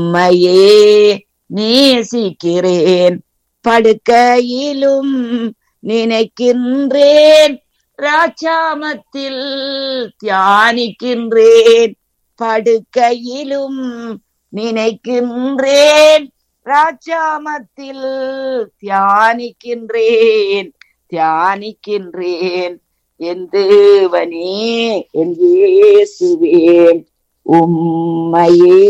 உம்மையே நேசிக்கிறேன் படுக்கையிலும் நினைக்கின்றேன் ராஜாமத்தில் தியானிக்கின்றேன் படுக்கையிலும் நினைக்கின்றேன் ராஜாமத்தில் தியானிக்கின்றேன் தியானிக்கின்றேன் என் தேவனே என் இயேசுவே உம்மையே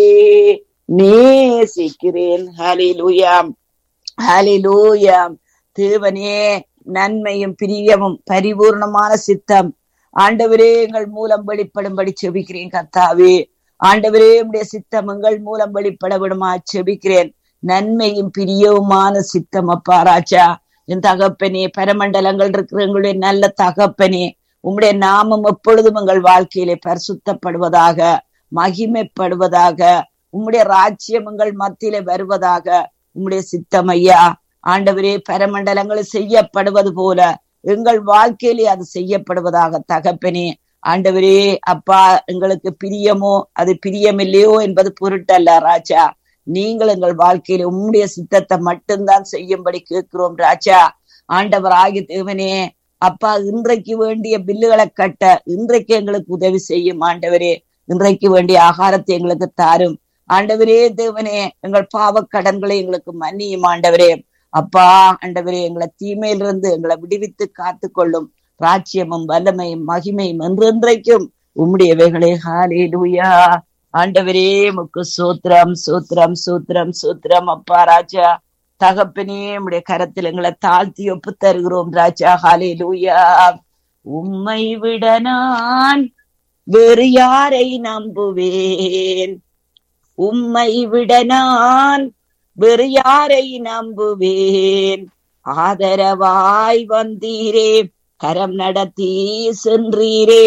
நேசிக்கிறேன் ஹலிலுயாம் ஹலிலூயாம் தேவனே நன்மையும் பிரியமும் பரிபூர்ணமான சித்தம் ஆண்டவரே எங்கள் மூலம் வெளிப்படும்படி செபிக்கிறேன் கர்த்தாவே ஆண்டவரே உடைய சித்தம் எங்கள் மூலம் வெளிப்பட விடுமா செபிக்கிறேன் நன்மையும் பிரியவுமான சித்தம் அப்பா ராஜா என் தகப்பனே பரமண்டலங்கள் இருக்கிற எங்களுடைய நல்ல தகப்பனே உம்முடைய நாமம் எப்பொழுதும் எங்கள் வாழ்க்கையிலே பரிசுத்தப்படுவதாக மகிமைப்படுவதாக உம்முடைய ராஜ்யம் எங்கள் மத்தியிலே வருவதாக உம்முடைய சித்தம் ஐயா ஆண்டவரே பரமண்டலங்கள் செய்யப்படுவது போல எங்கள் வாழ்க்கையிலே அது செய்யப்படுவதாக தகப்பனே ஆண்டவரே அப்பா எங்களுக்கு பிரியமோ அது பிரியமில்லையோ என்பது பொருட்டல்ல ராஜா நீங்கள் எங்கள் வாழ்க்கையில உம்முடைய சித்தத்தை மட்டும்தான் செய்யும்படி கேட்கிறோம் ராஜா ஆண்டவர் ஆகிய தேவனே அப்பா இன்றைக்கு வேண்டிய பில்லுகளை கட்ட இன்றைக்கு எங்களுக்கு உதவி செய்யும் ஆண்டவரே இன்றைக்கு வேண்டிய ஆகாரத்தை எங்களுக்கு தாரும் ஆண்டவரே தேவனே எங்கள் பாவ கடன்களை எங்களுக்கு மன்னியும் ஆண்டவரே அப்பா ஆண்டவரே எங்களை தீமையிலிருந்து எங்களை விடுவித்து காத்து கொள்ளும் ராஜ்யமும் வல்லமையும் மகிமையும் என்றென்றைக்கும் உம்முடையவைகளே ஹாலே லூயா ஆண்டவரே முக்கு சூத்திரம் சூத்திரம் சூத்திரம் சூத்திரம் அப்பா ராஜா தகப்பனே உடைய கரத்தில் எங்களை தாழ்த்தி ஒப்பு தருகிறோம் ராஜா ஹாலே லூயா உம்மை விட நான் வேறு யாரை நம்புவேன் உம்மை விட நான் வேறு யாரை நம்புவேன் ஆதரவாய் வந்தீரே கரம் நடத்தி சென்றீரே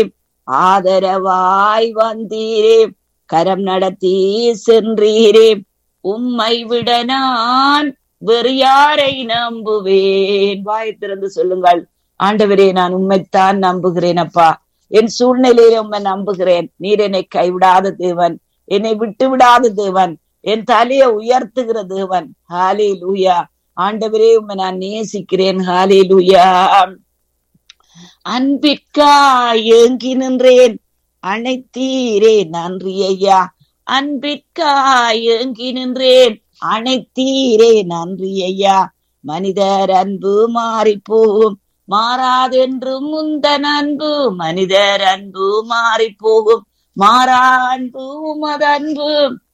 ஆதரவாய் வந்தீரே கரம் நடத்தி சென்றீரே உம்மை விட நான் வேறு யாரை நம்புவேன் வாய் திறந்து சொல்லுங்கள் ஆண்டவரே நான் உண்மைத்தான் நம்புகிறேன் அப்பா என் சூழ்நிலையில உண்மை நம்புகிறேன் நீர் என்னை கைவிடாத தேவன் என்னை விட்டு விடாத தேவன் என் தலையை உயர்த்துகிற தேவன் ஹாலே லூயா ஆண்டவரே உண்மை நான் நேசிக்கிறேன் ஹாலே லூயா அன்பிற்கா ஏங்கி நின்றேன் அனைத்தீரே நன்றி ஐயா அன்பிற்கா ஏங்கி நின்றேன் அனைத்தீரே நன்றி ஐயா மனிதர் அன்பு மாறி போகும் மாறாதென்றும் முந்தன் அன்பு மனிதர் அன்பு மாறி போகும் மாறா அன்பு உமது அன்பு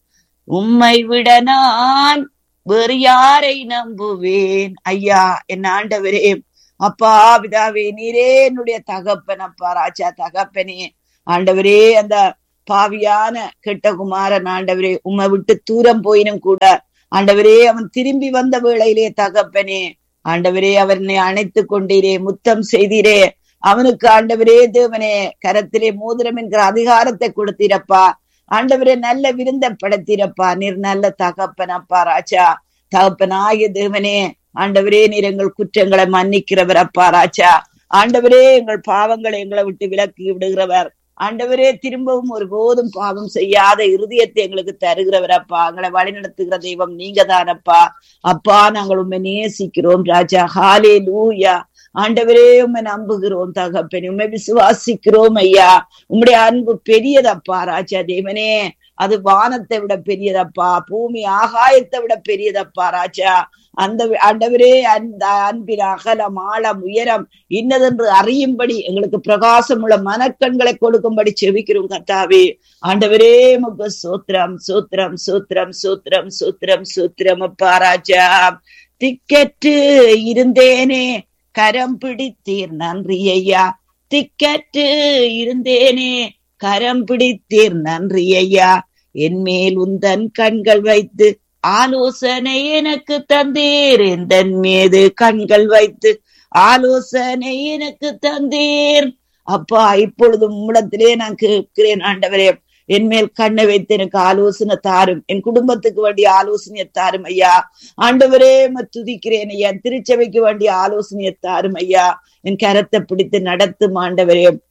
உம்மை விட நான் வேறு யாரை நம்புவேன் ஐயா என் ஆண்டவரே அப்பா பிதாவே நீரே என்னுடைய தகப்பன் அப்பா ராஜா தகப்பனே ஆண்டவரே அந்த பாவியான கெட்ட குமாரன் ஆண்டவரே உம்மை விட்டு தூரம் போயினும் கூட ஆண்டவரே அவன் திரும்பி வந்த வேளையிலே தகப்பனே ஆண்டவரே அவனை அணைத்து கொண்டீரே முத்தம் செய்தீரே அவனுக்கு ஆண்டவரே தேவனே கரத்திலே மோதிரம் என்கிற அதிகாரத்தை கொடுத்தீரப்பா ஆண்டவரே நல்ல விருந்த படைத்தீரப்பா நீர் நல்ல தகப்பன் அப்பா ராஜா தகப்பனாகிய தேவனே ஆண்டவரே நீர் எங்கள் குற்றங்களை மன்னிக்கிறவர் அப்பா ராஜா ஆண்டவரே எங்கள் பாவங்களை எங்களை விட்டு விலக்கி விடுகிறவர் ஆண்டவரே திரும்பவும் ஒரு போதும் பாவம் செய்யாத இருதயத்தை எங்களுக்கு தருகிறவர் அப்பா எங்களை வழி நடத்துகிற தெய்வம் நீங்க தானப்பா அப்பா நாங்கள் உண்மை நேசிக்கிறோம் ராஜா ஹாலே லூயா ஆண்டவரே உண்மை நம்புகிறோம் தகப்பனே உண்மை விசுவாசிக்கிறோம் ஐயா உம்முடைய அன்பு பெரியதப்பா ராஜா தேவனே அது வானத்தை விட பெரியதப்பா பூமி ஆகாயத்தை விட பெரியதப்பா ராஜா அந்த ஆண்டவரே அந்த அன்பின் அகலம் ஆழம் உயரம் இன்னதென்று அறியும்படி எங்களுக்கு பிரகாசம் உள்ள மனக்கண்களை கொடுக்கும்படி செவிக்கிறோம் கத்தாவே ஆண்டவரே முக சூத்திரம் சூத்திரம் சூத்திரம் சூத்திரம் சூத்திரம் சூத்திரம் அப்பா ராஜா திக்கற்று இருந்தேனே கரம் பிடித்தீர் நன்றி ஐயா திக்கற்று இருந்தேனே கரம் பிடித்தீர் நன்றி ஐயா என் மேல் உந்தன் கண்கள் வைத்து ஆலோசனை எனக்கு தந்தீர் எந்தன் மீது கண்கள் வைத்து ஆலோசனை எனக்கு தந்தீர் அப்பா இப்பொழுது உம்மிடத்திலே நான் கேட்கிறேன் ஆண்டவரே என் மேல் கண்ணை வைத்து எனக்கு ஆலோசனை தாரும் என் குடும்பத்துக்கு வேண்டிய ஆலோசனையை தாரும் ஐயா ஆண்டவரே துதிக்கிறேன் ஐயா திருச்சபைக்கு வேண்டிய ஆலோசனையை தாரும் ஐயா என் கரத்தை பிடித்து நடத்தும் ஆண்டவரே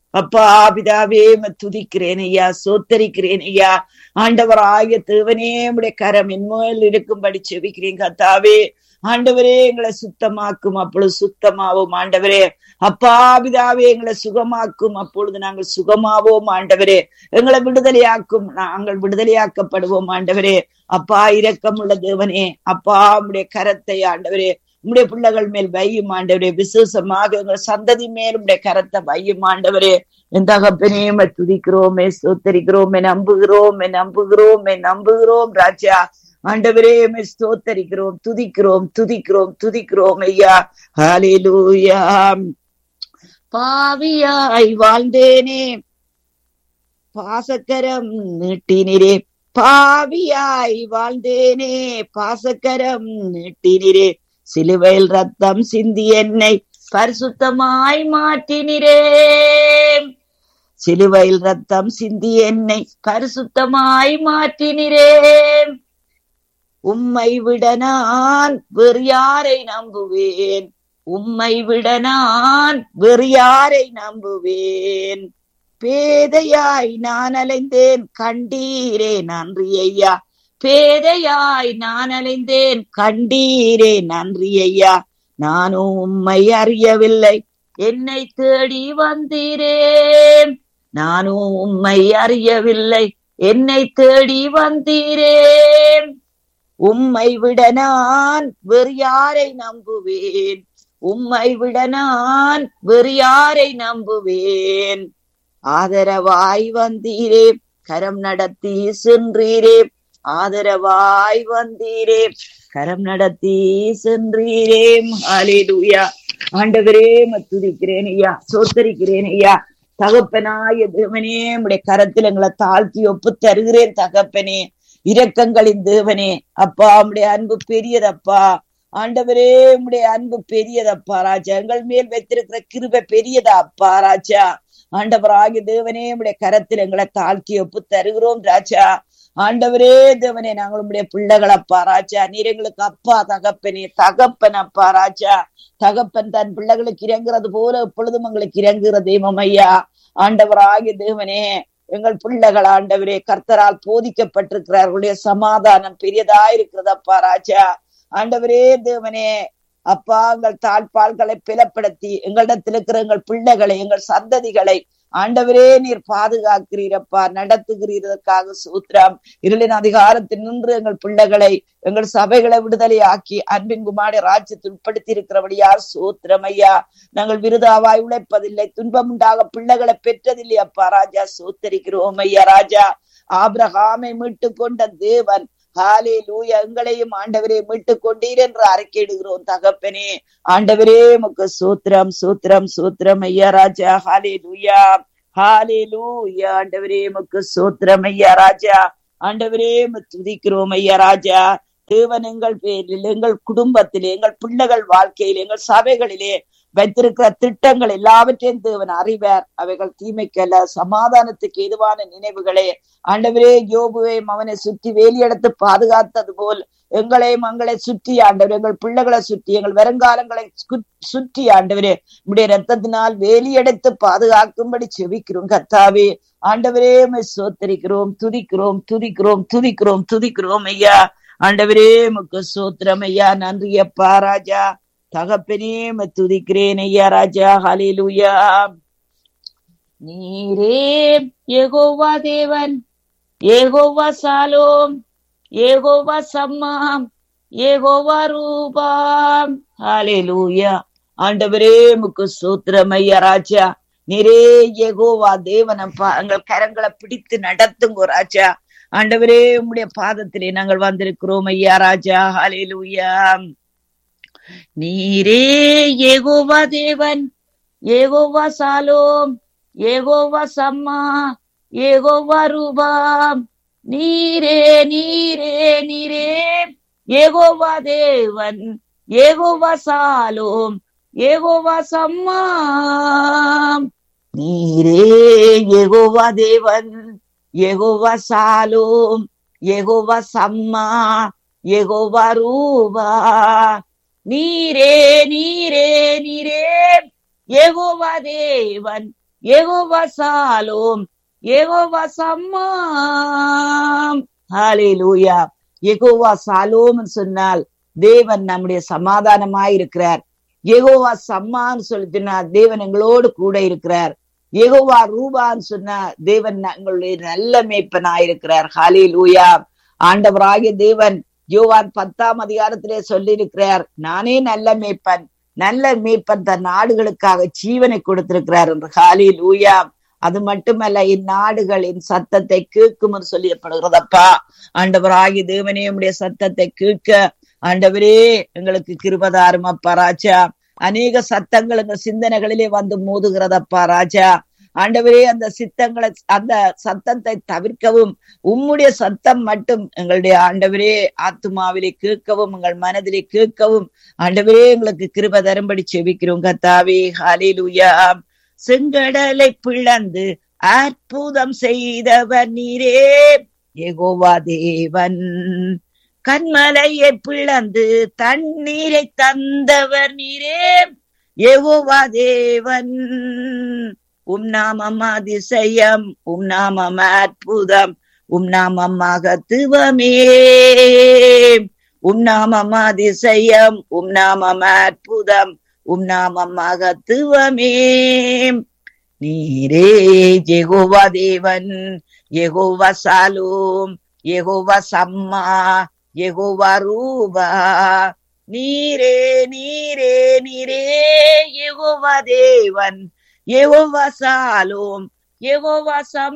அப்பா பிதாவே உம்மை துதிக்கிறேன் ஐயா சோத்தரிக்கிறேன் ஐயா ஆண்டவர் ஆகிய தேவனே உடைய கரம் என் மேல் இருக்கும்படி செபிக்கிறேன் கத்தாவே ஆண்டவரே எங்களை சுத்தமாக்கும் அப்பொழுது சுத்தமாவோம் ஆண்டவரே அப்பா பிதாவே எங்களை சுகமாக்கும் அப்பொழுது நாங்கள் சுகமாவோம் ஆண்டவரே எங்களை விடுதலையாக்கும் நாங்கள் விடுதலையாக்கப்படுவோம் ஆண்டவரே அப்பா இரக்கமுள்ள தேவனே அப்பா உடைய கரத்தை ஆண்டவரே உம்முடைய பிள்ளைகள் மேல் வையும் ஆண்டவரே விசேஷமாக எங்கள் சந்ததி மேல் உடைய கரத்தை வையும் ஆண்டவரே என் தகப்பனே உம்மை துதிக்கிறோமே ஸ்தோத்தரிக்கிறோமே நம்புகிறோம் நம்புகிறோம் நம்புகிறோம் ராஜா ஆண்டவரே உம்மை ஸ்தோத்தரிக்கிறோம் துதிக்கிறோம் துதிக்கிறோம் துதிக்கிறோம் ஐயா ஹalleluya பாவியாய் வாழ்ந்தேனே பாசக்கரம் நீட்டினிரே பாவியாய் வாழ்ந்தேனே பாசக்கரம் நீட்டினிரே சிலுவையில் ரத்தம் சிந்தி என்னை பரிசுத்தமாய் மாற்றினிரே சிலுவையில் ரத்தம் சிந்தி என்னை பரிசுத்தமாய் மாற்றினிரே உம்மை விட நான் வேறு யாரை நம்புவேன் உம்மை விட நான் வேறு யாரை நம்புவேன் பேதையாய் நான் அலைந்தேன் கண்டீரே நன்றி ஐயா பேதையாய் நான் அலைந்தேன் கண்டீரே நன்றி ஐயா நானும் உம்மை அறியவில்லை என்னை தேடி வந்தீரே நானும் உம்மை அறியவில்லை என்னை தேடி வந்தீரே உம்மை விட நான் வேறு யாரை நம்புவேன் உம்மை விட நான் வேறு யாரை நம்புவேன் ஆதரவாய் வந்தீரே கரம் நடத்தி சென்றீரே ஆதரவாய் வந்தீரே கரம் நடத்தி சென்றீரே ஹalleluya ஆண்டவரே மத்துதிக்கிறேன் ஐயா சோத்தரிக்கிறேன் ஐயா தகப்பனாய தேவனே உடைய கரத்தில் எங்களை தாழ்த்தி ஒப்பு தருகிறேன் தகப்பனே இரக்கங்களின் தேவனே அப்பா உடைய அன்பு பெரியதப்பா ஆண்டவரே உடைய அன்பு பெரியதப்பா ராஜா எங்கள் மேல் வைத்திருக்கிற கிருபை பெரியதா அப்பா ராஜா ஆண்டவராகிய தேவனே உடைய கரத்தில் எங்களை தாழ்த்தி ஒப்பு தருகிறோம் ராஜா ஆண்டவரே தேவனே நாங்கள் உடைய பிள்ளைகள் அப்பா ராஜா நீர் எங்களுக்கு அப்பா தகப்பனே தகப்பன் அப்பா ராஜா தகப்பன் தன் பிள்ளைகளுக்கு இறங்குறது போல எப்பொழுதும் எங்களுக்கு இறங்குகிற தெய்வம் ஐயா ஆண்டவராகிய தேவனே எங்கள் பிள்ளைகள் ஆண்டவரே கர்த்தரால் போதிக்கப்பட்டிருக்கிறார்களுடைய சமாதானம் பெரியதா இருக்கிறதப்பா ராஜா ஆண்டவரே தேவனே அப்பா எங்கள் தாழ்பால்களை பிளப்படுத்தி எங்களிடத்தில் இருக்கிற எங்கள் பிள்ளைகளை எங்கள் சந்ததிகளை ஆண்டவரே நீர் பாதுகாக்கிறீரப்பா நடத்துகிறீரதற்காக சூத்திரம் இருளின் அதிகாரத்தில் நின்று எங்கள் பிள்ளைகளை எங்கள் சபைகளை விடுதலையாக்கி அன்பின் குமாரி ராஜ்யத்தில் உட்படுத்தி இருக்கிறபடியார் சூத்திரம் ஐயா நாங்கள் விருதாவாய் உழைப்பதில்லை துன்பம் உண்டாக பிள்ளைகளை பெற்றதில்லை அப்பா ராஜா சூத்தரிக்கிறோம் ஐயா ராஜா ஆபிரகாமை மீட்டு கொண்ட தேவன் ஹாலே லூயா எங்களையும் ஆண்டவரே மீட்டு கொண்டீர் என்று அறிக்கையிடுகிறோம் தகப்பனே ஆண்டவரே முக்கு சூத்திரம் சூத்திரம் சூத்திரம் ஐயா ராஜா ஹாலே லூயா ஹாலே லூயா ஆண்டவரே முக்கு சூத்திரம் ஐயா ராஜா ஆண்டவரே துதிக்கிறோம் ஐயா ராஜா தேவன் எங்கள் பேரில் எங்கள் குடும்பத்திலே எங்கள் பிள்ளைகள் அவர்கள் எங்கள் சபைகளிலே வைத்திருக்கிற திட்டங்கள் எல்லாவற்றையும் தேவன் அறிவார் அவைகள் தீமைக்கல்ல சமாதானத்துக்கு எதுவான நினைவுகளே ஆண்டவரே யோபுவையும் அவனை சுற்றி வேலியெடுத்து பாதுகாத்தது போல் எங்களையும் எங்களை சுற்றி ஆண்டவர் எங்கள் பிள்ளைகளை சுற்றி எங்கள் வருங்காலங்களை சுற்றி ஆண்டவரே உடைய ரத்தத்தினால் வேலியெடுத்து பாதுகாக்கும்படி செவிக்கிறோம் கத்தாவே ஆண்டவரே சோத்தரிக்கிறோம் துதிக்கிறோம் துதிக்கிறோம் துதிக்கிறோம் துதிக்கிறோம் ஐயா ஆண்டவரே முக்கு சோத்திரம் ஐயா நன்றி அப்பா ராஜா தகப்பனே துதிக்கிறேன் ஐயா ராஜா ஹலிலுயா நீரே ஏகோவா தேவன் ஏகோவா சாலோம் ஏகோவா சம்மாம் ஏகோவா ரூபாம் ஹலிலுயா ஆண்டவரே முக்கு சூத்திரம் ஐயா ராஜா நீரே ஏகோவா தேவனப்பா எங்கள் கரங்களை பிடித்து நடத்துங்க ராஜா ஆண்டவரே உம்முடைய பாதத்திலே நாங்கள் வந்திருக்கிறோம் ஐயா ராஜா ஹலிலுயா நீரே ஏகோவா தேவன் ஏகோவா சாலோம் ஏகோவா சம்மா ஏகோவா ரூபாம் நீரே நீரே நீரே ஏகோவா தேவன் ஏகோவா சாலோம் ஏகோவா சம்மா நீரே ஏகோவா தேவன் ஏகோவா சாலோம் ஏகோவா சம்மா ஏகோவா ரூபா நீரே நீரே நீரே ஏகோவா தேவன் ஏகோவா சாலோம் ஏகோவா சம்மாம் ஹalleluya யெகோவா சாலோம் சொன்னால் தேவன் நம்முடைய சமாதானமாய் இருக்கிறார் யெகோவா சம்மான்னு சொல்லிட்டுனா தேவன் எங்களோடு கூட இருக்கிறார் யெகோவா ரூபான்னு சொன்னா தேவன் எங்களுடைய நல்ல மேய்ப்பனாய் இருக்கிறார் ஹalleluya ஆண்டவராகிய தேவன் யோவான் பத்தாம் அதிகாரத்திலே சொல்லி இருக்கிறார் நானே நல்ல மேய்ப்பன் நல்ல மேய்ப்பன் தன் நாடுகளுக்காக ஜீவனை கொடுத்திருக்கிறார் என்று ஹாலில் ஊயா அது மட்டுமல்ல இந்நாடுகள் என் சத்தத்தை கேட்கும் என்று சொல்லப்படுகிறதப்பா ஆண்டவராகி தேவனே உடைய சத்தத்தை கேட்க ஆண்டவரே எங்களுக்கு கிருபதாரும் அப்பா ராஜா அநேக சத்தங்கள் எங்க சிந்தனைகளிலே வந்து மோதுகிறதப்பா ராஜா ஆண்டவரே அந்த சித்தங்களை அந்த சத்தத்தை தவிர்க்கவும் உம்முடைய சத்தம் மட்டும் எங்களுடைய ஆண்டவரே ஆத்துமாவிலே கேட்கவும் எங்கள் மனதிலே கேட்கவும் ஆண்டவரே எங்களுக்கு கிருப தரும்படி செபிக்கிறோம் கத்தாவே ஹாலிலுயா செங்கடலை பிளந்து அற்புதம் செய்தவர் நீரே ஏகோவா தேவன் கண்மலையை பிளந்து தண்ணீரை தந்தவர் நீரே ஏகோவா தேவன் உம் நாமம் அதிசயம் உம் நாமம் அற்புதம் உம் நாமம் மகத்துவமே உம் நாமம் அதிசயம் உம் நாமம் அற்புதம் உம் நாமம் மகத்துவமே நீரே ஜெகோவா தேவன் யெகோவா சாலோம் யெகோவா சம்மா யெகோவா ரூபா நீரே நீரே நீரே யெகோவா தேவன் யெகோவா சாலோம் யெகோவா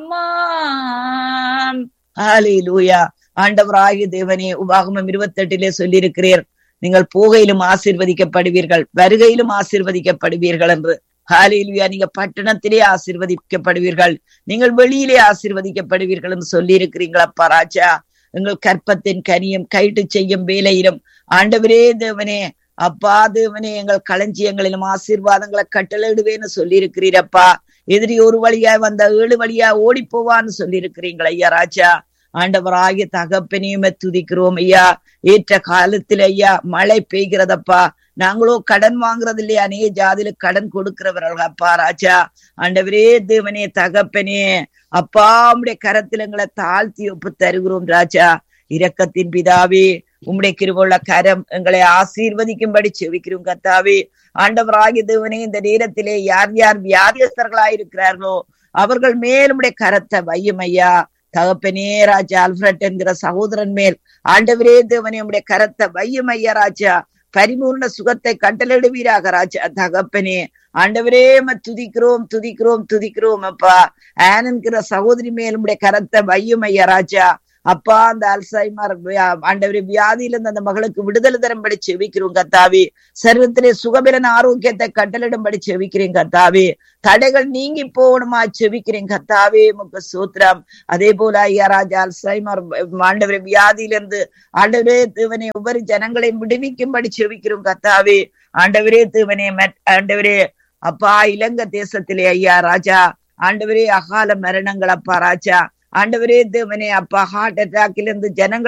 சம்மாம் ஹalleluya ஆண்டவராகிய தேவனே உபாகமம் இருபத்தி எட்டிலே சொல்லியிருக்கிறீர் நீங்கள் போகையிலும் ஆசீர்வதிக்கப்படுவீர்கள் வருகையிலும் ஆசீர்வதிக்கப்படுவீர்கள் என்று ஹாலிலுயா நீங்க பட்டணத்திலே ஆசீர்வதிக்கப்படுவீர்கள் நீங்கள் வெளியிலே ஆசீர்வதிக்கப்படுவீர்கள் என்று சொல்லி இருக்கிறீங்களப்பா ராஜா எங்கள் கற்பத்தின் கனியும் கைட்டு செய்யும் வேலையிலும் ஆண்டவரே தேவனே அப்பா தேவனே எங்கள் களஞ்சியங்களிலும் ஆசீர்வாதங்களை கட்டளையிடுவேன்னு சொல்லி இருக்கிறீரப்பா எதிரி ஒரு வழியா வந்த ஏழு வழியா ஓடி போவான்னு சொல்லி இருக்கிறீங்களா ஐயா ராஜா ஆண்டவராகிய தகப்பனையுமே துதிக்கிறோம் ஐயா ஏற்ற காலத்துல ஐயா மழை பெய்கிறதப்பா நாங்களோ கடன் வாங்குறது இல்லையா அநேக ஜாதியில கடன் கொடுக்கிறவர்கள் அப்பா ராஜா ஆண்டவரே தேவனே தகப்பனே அப்பா உம்முடைய கரத்தில் எங்களை தாழ்த்தி ஒப்பு தருகிறோம் ராஜா இரக்கத்தின் பிதாவே உம்முடைய கிருவுள்ள கரம் எங்களை ஆசீர்வதிக்கும்படி செவிக்கிறோம் கத்தாவே ஆண்டவராகிய தேவனே இந்த நேரத்திலே யார் யார் வியாதியஸ்தர்களாயிருக்கிறார்களோ அவர்கள் மேல் உம்முடைய கரத்தை வையும் ஐயா தகப்பனே ராஜா அல்ஃபிரட் என்கிற சகோதரன் மேல் ஆண்டவரே தேவனே உம்முடைய கரத்தை வையும் ஐயா ராஜா பரிபூர்ண சுகத்தை கட்டளிடுவீராக ராஜா தகப்பனே ஆண்டவரே துதிக்கிறோம் துதிக்கிறோம் துதிக்கிறோம் அப்பா ஆன் என்கிற சகோதரி மேலுடைய கரத்தை வையும் ஐயா ராஜா அப்பா அந்த அல்சைமர் ஆண்டவரே வியாதியில இருந்து அந்த மகளுக்கு விடுதலை தரும்படி செவிக்கிறோம் கத்தாவே சரீரத்திலே சுகபிரன் ஆரோக்கியத்தை கட்டளிடும்படி செவிக்கிறேன் கத்தாவே தடைகள் நீங்கி போகணுமா செவிக்கிறேன் கத்தாவே முக்க சூத்திரம் அதே போல ஐயா ராஜா அல்சைமர் ஆண்டவரே வியாதியிலிருந்து ஆண்டவரே தேவனே ஒவ்வொரு ஜனங்களையும் விடுவிக்கும்படி செவிக்கிறோம் கத்தாவே ஆண்டவரே தேவனே ஆண்டவரே அப்பா இலங்கை தேசத்திலே ஐயா ராஜா ஆண்டவரே அகால மரணங்கள் அப்பா ராஜா ஆண்டவரே தேவனே அப்பா ஹார்ட் அட்டாக்ல இருந்து ஜனங்கள்